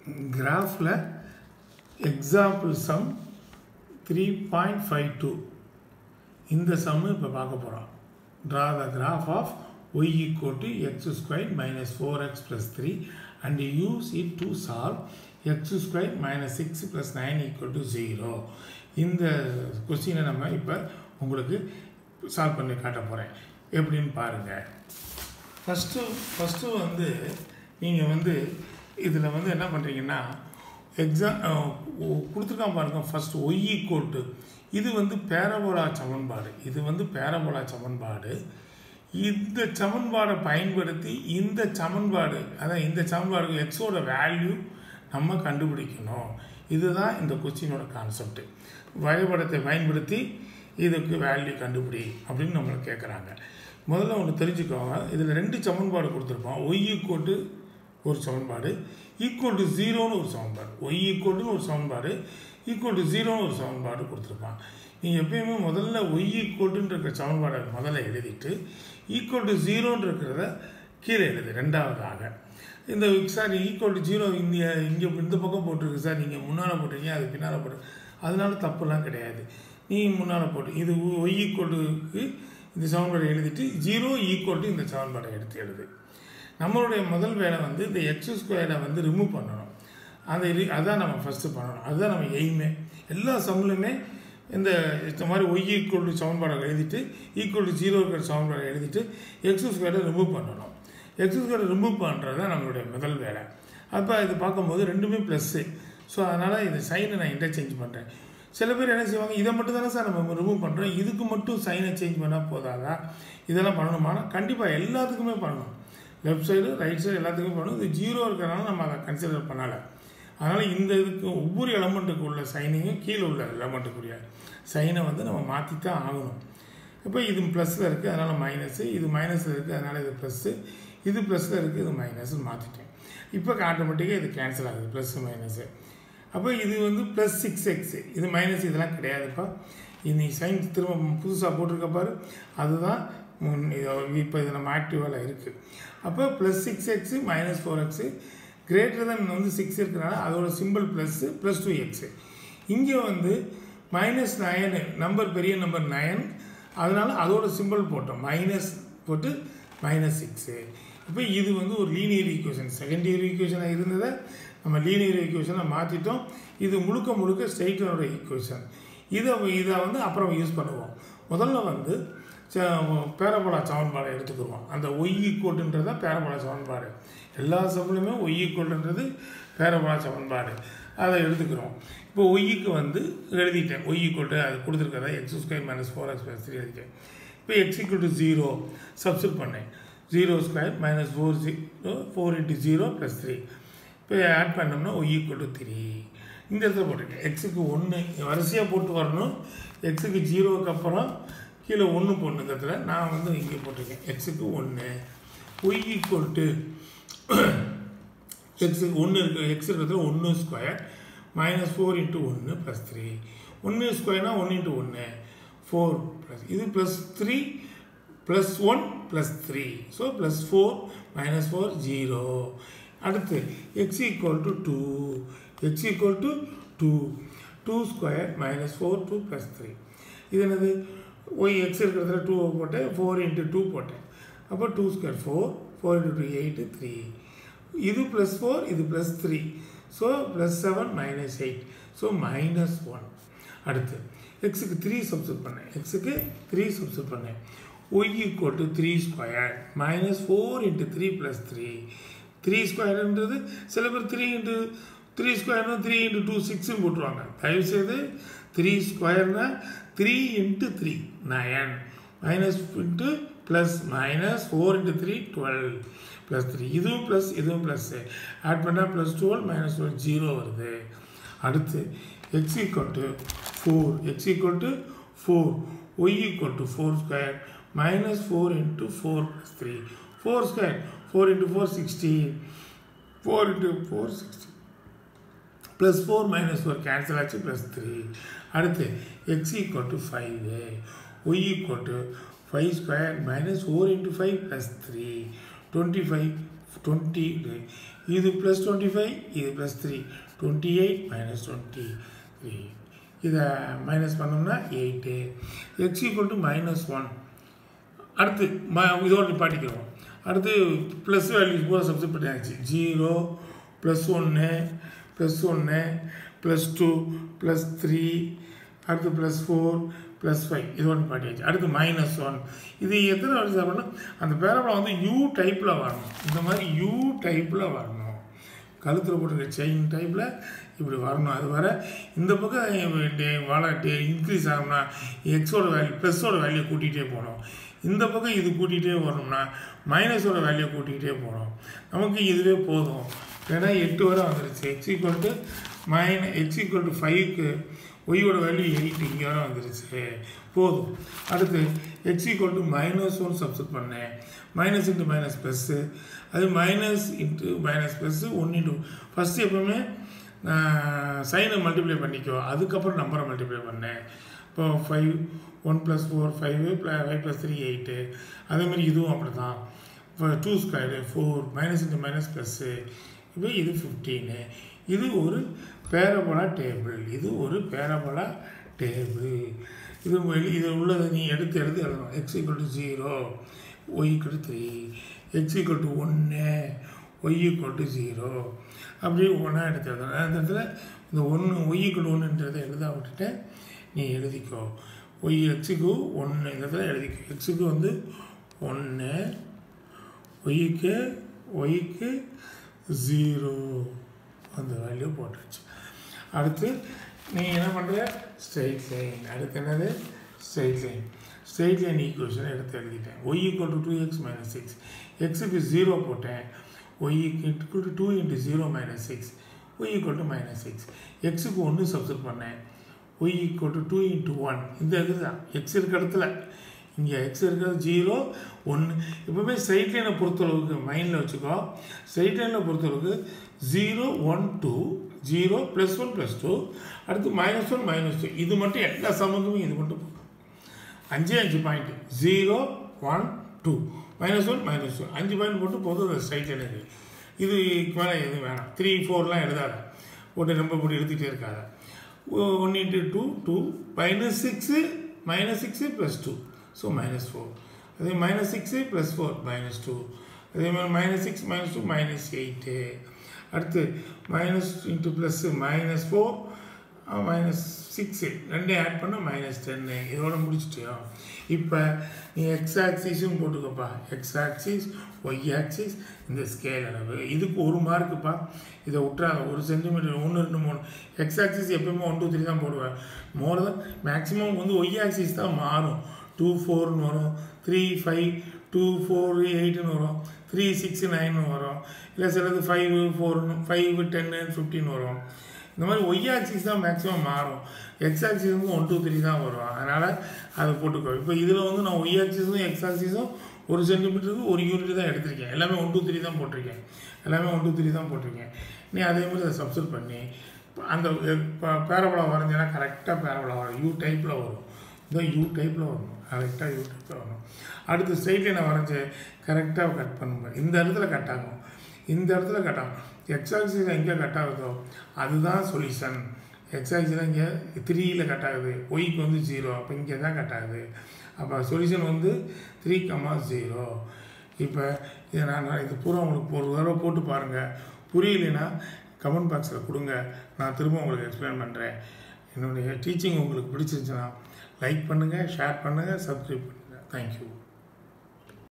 கிராஃபில் example sum three point five two இந்த sum இப்போ பார்க்க போகிறோம் draw the graph of y equal to x square minus four x plus three and use it to solve x square minus six plus nine equal to zero இந்த கொஸ்டினை நம்ம இப்போ உங்களுக்கு solve பண்ணி காட்ட போகிறேன் எப்படின்னு பாருங்கள் ஃபஸ்ட்டு ஃபஸ்ட்டு வந்து நீங்கள் வந்து இதில் வந்து என்ன பண்ணுறீங்கன்னா எக்ஸாம் கொடுத்துருக்கான் பாருங்க ஃபஸ்ட் ஒய் கோட்டு இது வந்து பேரபோலா சமன்பாடு இது வந்து பேரபோலா சமன்பாடு இந்த சமன்பாடை பயன்படுத்தி இந்த சமன்பாடு அதான் இந்த சமன்பாடு எக்ஸோட வேல்யூ நம்ம கண்டுபிடிக்கணும் இதுதான் இந்த கொஸ்டினோட கான்செப்ட் வரைபடத்தை பயன்படுத்தி இதுக்கு வேல்யூ கண்டுபிடி அப்படின்னு நம்மளை கேட்குறாங்க முதல்ல ஒன்று தெரிஞ்சுக்கோங்க இதில் ரெண்டு சமன்பாடு கொடுத்துருப்போம் ஒய் ஈக்குவட்டு ஒரு சமன்பாடு ஈக்குவல் டு ஜீரோன்னு ஒரு சமன்பாடு ஒய் ஈக்குவல்னு ஒரு சமன்பாடு ஈக்குவல் டு ஜீரோன்னு ஒரு சமன்பாடு கொடுத்துருப்பான் நீங்கள் எப்பயுமே முதல்ல ஒய் ஈக்குவல்ட்டுன்னு இருக்கிற சமன்பாடை முதல்ல எழுதிட்டு ஈக்குவல் டு ஜீரோன்னு இருக்கிறத கீழே எழுது ரெண்டாவதாக இந்த சார் ஈக்குவல் டு ஜீரோ இந்திய இங்கே இந்த பக்கம் போட்டிருக்கு சார் நீங்கள் முன்னால் போட்டிருக்கீங்க அது பின்னால் போட்டு அதனால தப்புலாம் கிடையாது நீ முன்னால் போட்டு இது ஒய் ஈக்குவலுக்கு இந்த சமன்பாடை எழுதிட்டு ஜீரோ ஈக்குவல் டு இந்த சமன்பாடை எடுத்து எழுது நம்மளுடைய முதல் வேலை வந்து இந்த எக்ஸ் ஸ்கொயரை வந்து ரிமூவ் பண்ணணும் அந்த இது அதான் நம்ம ஃபஸ்ட்டு பண்ணணும் அதுதான் நம்ம எய்மே எல்லா சம்லுமே இந்த இந்த மாதிரி ஒய் ஈக்குவல் டு சமன்பாடை எழுதிட்டு ஈக்குவல் டு ஜீரோ இருக்கிற சமன்பாடை எழுதிட்டு எக்ஸ் ஸ்கொயரை ரிமூவ் பண்ணணும் எக்ஸ் ஸ்கொயரை ரிமூவ் பண்ணுறது தான் நம்மளுடைய முதல் வேலை அப்போ இது பார்க்கும்போது ரெண்டுமே ப்ளஸ்ஸு ஸோ அதனால் இந்த சைனை நான் இன்டர்சேஞ்ச் பண்ணுறேன் சில பேர் என்ன செய்வாங்க இதை மட்டும் தானே சார் நம்ம ரிமூவ் பண்ணுறோம் இதுக்கு மட்டும் சைனை சேஞ்ச் பண்ணால் போதாதா இதெல்லாம் பண்ணணுமானா கண்டிப்பாக எல்லாத்துக்குமே பண்ணணும் லெஃப்ட் சைடு ரைட் சைடு எல்லாத்துக்கும் பண்ணணும் இது ஜீரோ இருக்கிறனால நம்ம அதை கன்சிடர் பண்ணலை அதனால் இந்த இதுக்கு ஒவ்வொரு எலமெண்ட்டுக்கு உள்ள சைனையும் கீழே உள்ள எலமெண்ட்டுக்குரிய சைனை வந்து நம்ம மாற்றி தான் ஆகணும் இப்போ இது ப்ளஸில் இருக்குது அதனால் மைனஸு இது மைனஸில் இருக்குது அதனால் இது ப்ளஸ்ஸு இது ப்ளஸில் இருக்குது இது மைனஸ் மாற்றிட்டேன் இப்போ ஆட்டோமேட்டிக்காக இது கேன்சல் ஆகுது ப்ளஸ்ஸு மைனஸு அப்போ இது வந்து ப்ளஸ் சிக்ஸ் எக்ஸு இது மைனஸ் இதெல்லாம் கிடையாதுப்பா நீ சைன் திரும்ப புதுசாக போட்டிருக்க பாரு அதுதான் இப்போ இது நம்ம ஆக்டிவால் இருக்குது அப்போ plus six x minus four x greater than வந்து சிக்ஸ் இருக்கிறனால அதோட simple plus plus two x இங்கே வந்து மைனஸ் நயனு நம்பர் பெரிய நம்பர் நயன் அதனால் அதோட சிம்பிள் போட்டோம் மைனஸ் போட்டு மைனஸ் சிக்ஸு இப்போ இது வந்து ஒரு லீனியர் ஈக்குவேஷன் செகண்ட் இயர் ஈக்குவேஷனாக இருந்ததை நம்ம லீனியர் ஈக்குவேஷனை மாற்றிட்டோம் இது முழுக்க முழுக்க ஸ்ட்ரெயிட்டனோட ஈக்குவேஷன் இதை இதை வந்து அப்புறம் யூஸ் பண்ணுவோம் முதல்ல வந்து பேரபோலா சமன்பாடை எடுத்துக்கிடுவோம் அந்த ஒய் ஈக்குவல்ன்றது தான் பேரபோலா சமன்பாடு எல்லா சமன்லையுமே ஒய் ஈக்குவல்ன்றது பேரபோலா சமன்பாடு அதை எடுத்துக்கிறோம் இப்போ ஒய்க்கு வந்து எழுதிட்டேன் ஒய் ஈக்குவல் அது கொடுத்துருக்கதா x square minus four x plus three எழுதிட்டேன் இப்போ x equal to zero substitute பண்ணேன் zero square minus four zero four into zero plus three இப்போ ஆட் பண்ணோம்னா ஒய் ஈக்குவல் டு த்ரீ இந்த இடத்துல போட்டிருக்கேன் எக்ஸுக்கு ஒன்று வரிசையாக போட்டு வரணும் எக்ஸுக்கு ஜீரோவுக்கு அப்புறம் கீழே ஒன்று போடணும் இந்த இடத்துல நான் வந்து இங்கே போட்டிருக்கேன் எக்ஸுக்கு ஒன்று ஒய் ஈக்குவல் டு எக்ஸுக்கு ஒன்று இருக்குது எக்ஸ் இருக்கிறதுல ஒன்று ஸ்கொயர் மைனஸ் ஃபோர் இன்ட்டு ஒன்று ப்ளஸ் த்ரீ ஒன்று ஸ்கொயர்னால் ஒன்று இன்ட்டு ஒன்று ஃபோர் ப்ளஸ் இது plus three plus one plus three so plus four minus four zero அடுத்து x equal to two x equal to two two square minus four two plus three இது என்னது y x இருக்கிறதுல two போட்டேன் four into two போட்டேன் அப்போ two square four four into two eight three இது plus four இது plus three so plus seven minus eight so minus one அடுத்து எக்ஸுக்கு த்ரீ சப்ஸ்டியூட் பண்ணேன் எக்ஸுக்கு த்ரீ சப்ஸ்டியூட் பண்ணேன் y equal to three square minus four into three plus three three ஸ்கொயர்ன்றது சில பேர் த்ரீ இன்ட்டு த்ரீ ஸ்கொயர்னு த்ரீ இன்ட்டு டூ சிக்ஸ்னு போட்டுருவாங்க தயவுசெய்து த்ரீ ஸ்கொயர்னா three into three nine minus into plus minus four into three twelve plus three இதுவும் plus இதுவும் ப்ளஸ்ஸு ஆட் பண்ணால் plus twelve minus twelve zero வருது அடுத்து x equal to four x equal to four y equal to four square minus four into four plus three four square four into four sixteen four into four sixteen plus four minus four cancel ஆச்சு plus three அடுத்து x equal to five y equal to five square minus four into five plus three twenty five twenty இது plus twenty five இது plus three twenty eight minus twenty three இதை minus பண்ணோம்னா eight x equal to minus one அடுத்து ம இதோடு நிப்பாட்டிக்கிறோம் அடுத்து plus values பூரா substitute பண்ணியாச்சு ஜீரோ ப்ளஸ் ஒன்று ப்ளஸ் ஒன்று ப்ளஸ் டூ ப்ளஸ் த்ரீ அடுத்து ப்ளஸ் ஃபோர் ப்ளஸ் ஃபைவ் இதோட நிப்பாட்டியாச்சு அடுத்து மைனஸ் ஒன் இது எத்தனை வருஷம் அப்படின்னா அந்த பேரபலம் வந்து யூ டைப்பில் வரணும் இந்த மாதிரி யூ டைப்பில் வரணும் கழுத்தில் போட்டிருக்க செயின் டைப்பில் இப்படி வரணும் அது வர இந்த பக்கம் வள இன்க்ரீஸ் ஆகணும்னா எக்ஸோட வேல்யூ ப்ளஸ்ஸோட வேல்யூ கூட்டிகிட்டே போகணும் இந்த பக்கம் இது கூட்டிகிட்டே வரணும்னா மைனஸோட வேல்யூ கூட்டிகிட்டே போகணும் நமக்கு இதுவே போதும் ஏன்னா எட்டு வரை வந்துருச்சு x equal to minus x equal to ஃபைவ்க்கு ஒய்யோட வேல்யூ எயிட் இங்கே வரை வந்துருச்சு போதும் அடுத்து x equal to minus one substitute பண்ணேன் மைனஸ் இன்ட்டு மைனஸ் ப்ளஸ்ஸு அது minus into minus plus one into first எப்போவுமே சைனை மல்டிப்ளை பண்ணிக்கோ அதுக்கப்புறம் நம்பரை மல்டிப்ளை பண்ணேன் இப்போ five one plus four five five plus three eight அதேமாதிரி இதுவும் அப்படி தான் இப்போ two square four minus into minus plus இப்போ இது ஃபிஃப்டீனு இது ஒரு பேரபோலா டேபிள் இது ஒரு பேரபோலா டேபிள் இது வெளி இது உள்ளதை நீ எடுத்து எடுத்து எழுதணும் x equal to zero y equal to three x equal to ஒன்று ஒய் ஈக்குவல் டு ஜீரோ அப்படியே ஒன்றா எடுத்து எழுதணும் அந்த இடத்துல இந்த ஒன்று ஒய் ஈக்குவல் ஒன்றுன்றதை எழுத விட்டுட்டு நீ எழுதிக்கோ ஒய் எக்ஸுக்கு ஒன்று இந்த இடத்துல எழுதிக்கோ எக்ஸுக்கு வந்து ஒன்று ஒய்க்கு ஒய்க்கு ஜீரோ அந்த வேல்யூ போட்டாச்சு அடுத்து நீ என்ன பண்ணுற ஸ்ட்ரெயிட் லைன் அடுத்து என்னது straight line straight line equation எடுத்து எழுதிட்டேன் y equal to two x minus six எக்ஸுக்கு ஜீரோ போட்டேன் y equal to two into zero minus six y equal to minus six எக்ஸுக்கு ஒன்று சப்ஸ்ட் பண்ணேன் y equal to two into one இந்த இது தான் எக்ஸ் இருக்க இடத்துல இங்கே எக்ஸ் இருக்கிறது ஜீரோ ஒன்று எப்பவுமே ஸ்ட்ரைட் லைனை பொறுத்தளவுக்கு மைண்டில் வச்சுக்கோ ஸ்ட்ரைட் லைனில் பொறுத்தளவுக்கு zero one two zero plus one plus two அடுத்து மைனஸ் ஒன் மைனஸ் டூ இது மட்டும் எல்லா சமக்குமே இது மட்டும் போதும் அஞ்சு அஞ்சு point zero one two minus one minus two அஞ்சு பாயிண்ட் போட்டு போதும் அந்த ஸ்ட்ரைட் லைனுக்கு இது மேலே எதுவும் வேணாம் த்ரீ ஃபோர்லாம் எழுதாத போட்டு ரொம்ப போட்டு எடுத்துகிட்டே இருக்காத one into two two minus six minus six plus two so minus four அதே minus six plus four minus two அதே மாதிரி minus six minus two minus eight அடுத்து minus into plus minus four minus six ரெண்டையும் add பண்ண minus டென்னு இதோட முடிச்சிட்டியோ இப்போ நீ எக்ஸ் ஆக்சிஸும் போட்டுக்கோப்பா எக்ஸ் ஆக்சிஸ் ஒய் ஆக்சிஸ் இந்த ஸ்கேல் அளவு இதுக்கு ஒரு மார்க்குப்பா இதை விட்றாங்க ஒரு சென்டிமீட்டர் ஒன்று ரெண்டு மூணு எக்ஸ் ஆக்சிஸ் எப்பயுமே ஒன் டூ த்ரீ தான் போடுவேன் மோர் தான் மேக்ஸிமம் வந்து ஒய் ஆக்சிஸ் தான் மாறும் டூ ஃபோர்னு வரும் த்ரீ ஃபைவ் டூ ஃபோர் எயிட்டுன்னு வரும் த்ரீ சிக்ஸ் நைன்னு வரும் இல்லை சிலது ஃபைவ் ஃபோர்னு ஃபைவ் டென்னு ஃபிஃப்டின் வரும் இந்த மாதிரி ஒய் ஆக்சிஸ் தான் மேக்ஸிமம் மாறும் எக்ஸ் ஆக்சிஸ் வந்து ஒன் டூ த்ரீ தான் வரும் அதனால் அதை போட்டுக்கோ இப்போ இதில் வந்து நான் ஒய் ஆக்சிஸும் எக்ஸ் ஆக்சிஸும் ஒரு சென்டிமீட்டருக்கு ஒரு யூனிட் தான் எடுத்திருக்கேன் எல்லாமே ஒன் டூ த்ரீ தான் போட்டிருக்கேன் எல்லாமே ஒன் டூ த்ரீ தான் போட்டிருக்கேன் நீ அதே மாதிரி அதை சப்ஸ்ட் பண்ணி அந்த பேரபலம் வரைஞ்சினா கரெக்டாக பேரபலம் வரும் யூ டைப்பில் வரும் இந்த யூ டைப்பில் வரணும் கரெக்டாக யூ டைப்பில் வரணும் அடுத்து ஸ்ட்ரெயிட் லைனை வரைஞ்சி கரெக்டாக கட் பண்ணுவேன் இந்த இடத்துல கட் ஆகும் இந்த இடத்துல கட் ஆகும் எக்ஸாக்சிஸ் எங்கே கட் ஆகுதோ அதுதான் சொல்யூஷன் எக்ஸாக்சில் இங்கே த்ரீயில் கட் ஆகுது ஒய்க்கு வந்து ஜீரோ அப்போ இங்கே தான் கட் ஆகுது அப்போ சொல்யூஷன் வந்து த்ரீ கமா ஜீரோ இப்போ இதை நான் இது பூரா உங்களுக்கு ஒரு தடவை போட்டு பாருங்கள் புரியலைன்னா கமெண்ட் பாக்ஸில் கொடுங்க நான் திரும்ப உங்களுக்கு எக்ஸ்பிளைன் பண்ணுறேன் என்னுடைய டீச்சிங் உங்களுக்கு பிடிச்சிருந்துச்சுன்னா லைக் பண்ணுங்கள் ஷேர் பண்ணுங்கள் சப்ஸ்கிரைப் பண்ணுங்கள் தேங்க்யூ